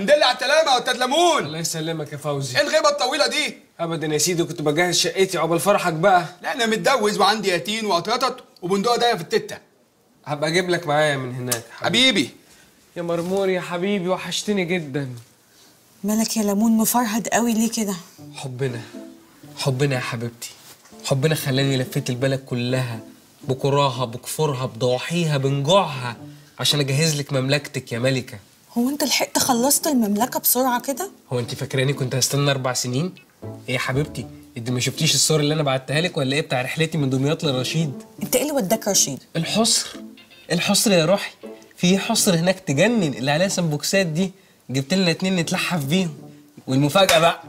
الحمد لله على السلامه يا استاذ ليمون الله يسلمك يا فوزي ايه الغيبه الطويله دي ابدا يا سيدي كنت بجهز شقتي عقبال فرحك بقى لا انا متجوز وعندي يتين وقطرطط وبندقه دايه في التته هبقى اجيب لك معايا من هناك حبيبي يا مرمور يا حبيبي وحشتني جدا مالك يا ليمون مفرهد قوي ليه كده حبنا حبنا يا حبيبتي حبنا خلاني لفيت البلد كلها بكراها بكفرها بضواحيها بنجوعها عشان اجهز لك مملكتك يا ملكه هو انت لحقت خلصت المملكه بسرعه كده هو انت فاكراني كنت هستنى اربع سنين ايه يا حبيبتي انت ما شفتيش الصور اللي انا بعتها لك ولا ايه بتاع رحلتي من دمياط لرشيد انت ايه اللي وداك رشيد الحصر الحصر يا روحي في حصر هناك تجنن اللي عليها سمبوكسات دي جبت لنا اتنين نتلحف بيهم والمفاجأة بقى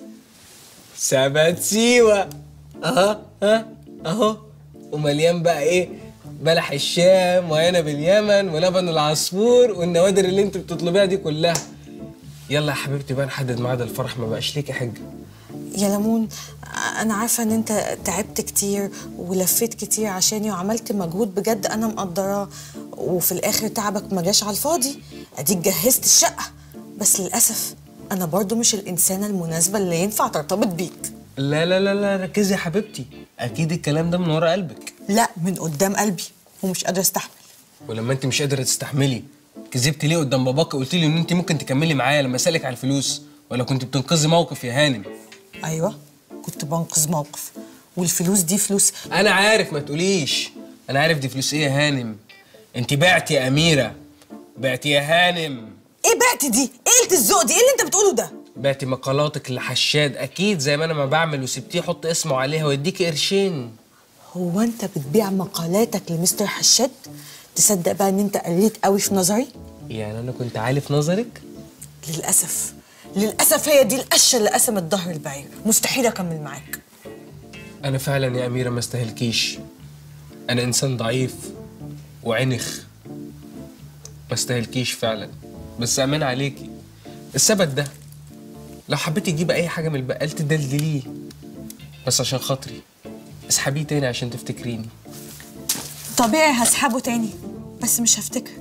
سبت سيوة اها ها اهو ومليان بقى ايه بلح الشام وعنب اليمن ولبن العصفور والنوادر اللي انت بتطلبيها دي كلها يلا يا حبيبتي بقى نحدد ميعاد الفرح ما بقاش ليكي حجه يا ليمون انا عارفه ان انت تعبت كتير ولفيت كتير عشاني وعملت مجهود بجد انا مقدراه وفي الاخر تعبك ما جاش على الفاضي اديك جهزت الشقه بس للاسف انا برضو مش الانسانه المناسبه اللي ينفع ترتبط بيك لا لا لا لا ركزي يا حبيبتي اكيد الكلام ده من ورا قلبك لا من قدام قلبي ومش قادره استحمل ولما انت مش قادره تستحملي كذبتي ليه قدام باباك قلت لي ان انت ممكن تكملي معايا لما اسالك على الفلوس ولا كنت بتنقذي موقف يا هانم ايوه كنت بنقذ موقف والفلوس دي فلوس انا عارف ما تقوليش انا عارف دي فلوس ايه يا هانم انت بعتي يا اميره بعتي يا هانم ايه بعت دي ايه قله الذوق دي ايه اللي انت بتقوله ده بعتي مقالاتك لحشاد اكيد زي ما انا ما بعمل وسبتيه يحط اسمه عليها ويديكي قرشين هو انت بتبيع مقالاتك لمستر حشاد تصدق بقى ان انت قليت قوي في نظري يعني انا كنت عالي في نظرك للاسف للاسف هي دي القشه اللي قسمت ظهر البعير مستحيل اكمل معاك انا فعلا يا اميره ما استاهلكيش انا انسان ضعيف وعنخ ما استاهلكيش فعلا بس امان عليكي السبت ده لو حبيتي تجيبي اي حاجه من البقال تدلدليه بس عشان خاطري اسحبيه تاني عشان تفتكريني طبيعي هسحبه تاني بس مش هفتكرك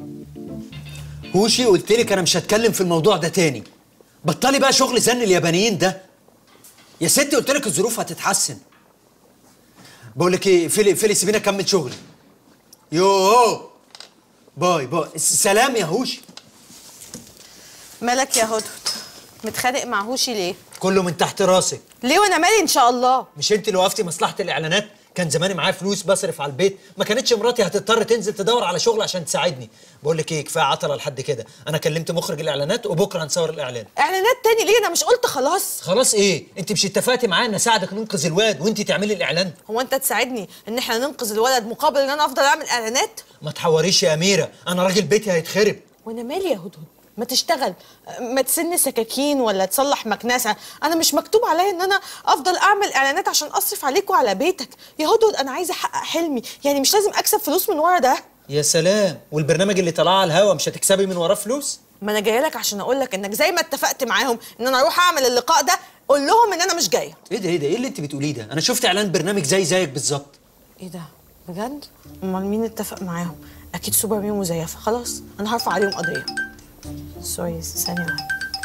هوشي قلت لك انا مش هتكلم في الموضوع ده تاني بطلي بقى شغل زن اليابانيين ده يا ستي قلت لك الظروف هتتحسن بقول لك ايه فيلي فيلي سيبيني اكمل شغلي يو باي باي سلام يا هوشي مالك يا هدهد متخانق مع هوشي ليه كله من تحت راسك ليه وانا مالي ان شاء الله مش انت اللي وقفتي مصلحه الاعلانات كان زماني معايا فلوس بصرف على البيت ما كانتش مراتي هتضطر تنزل تدور على شغل عشان تساعدني بقول لك ايه كفايه عطله لحد كده انا كلمت مخرج الاعلانات وبكره هنصور الاعلان اعلانات تاني ليه انا مش قلت خلاص خلاص ايه انت مش اتفقتي معايا ان اساعدك ننقذ الواد وانت تعملي الاعلان هو انت تساعدني ان احنا ننقذ الولد مقابل ان انا افضل اعمل اعلانات ما تحوريش يا اميره انا راجل بيتي هيتخرب وانا مالي يا هدهد ما تشتغل ما تسن سكاكين ولا تصلح مكنسه انا مش مكتوب عليا ان انا افضل اعمل اعلانات عشان اصرف عليك وعلى بيتك يا هدهد انا عايزه احقق حلمي يعني مش لازم اكسب فلوس من ورا ده يا سلام والبرنامج اللي طلع على الهوا مش هتكسبي من وراه فلوس ما انا جايه لك عشان اقول لك انك زي ما اتفقت معاهم ان انا اروح اعمل اللقاء ده قول لهم ان انا مش جايه ايه ده ايه ده ايه اللي انت بتقوليه ده انا شفت اعلان برنامج زي زيك بالظبط ايه ده بجد امال مين اتفق معاهم اكيد سوبر مين مزيفه خلاص انا هرفع عليهم قضيه سوري ثانيه واحده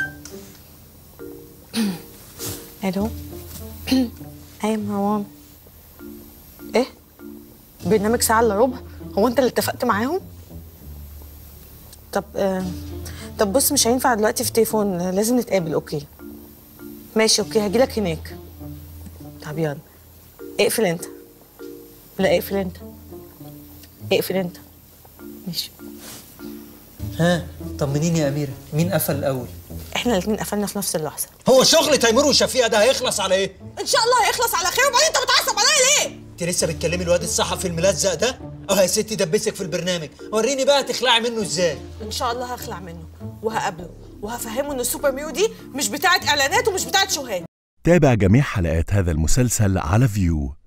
الو ايوه مروان ايه برنامج ساعه الا ربع هو انت اللي اتفقت معاهم طب آه طب بص مش هينفع دلوقتي في تليفون آه، لازم نتقابل اوكي ماشي اوكي هجيلك هناك طب يلا اقفل انت لا اقفل انت اقفل انت ماشي ها طمنيني يا اميره مين قفل الاول احنا الاثنين قفلنا في نفس اللحظه هو شغل تيمور وشفيقه ده هيخلص على ايه ان شاء الله هيخلص على خير وبعدين انت بتعصب عليا ليه انت لسه بتكلمي الواد الصحفي الملزق ده اه يا ستي دبسك في البرنامج وريني بقى تخلعي منه ازاي ان شاء الله هخلع منه وهقابله وهفهمه ان السوبر ميو دي مش بتاعه اعلانات ومش بتاعه شوهات تابع جميع حلقات هذا المسلسل على فيو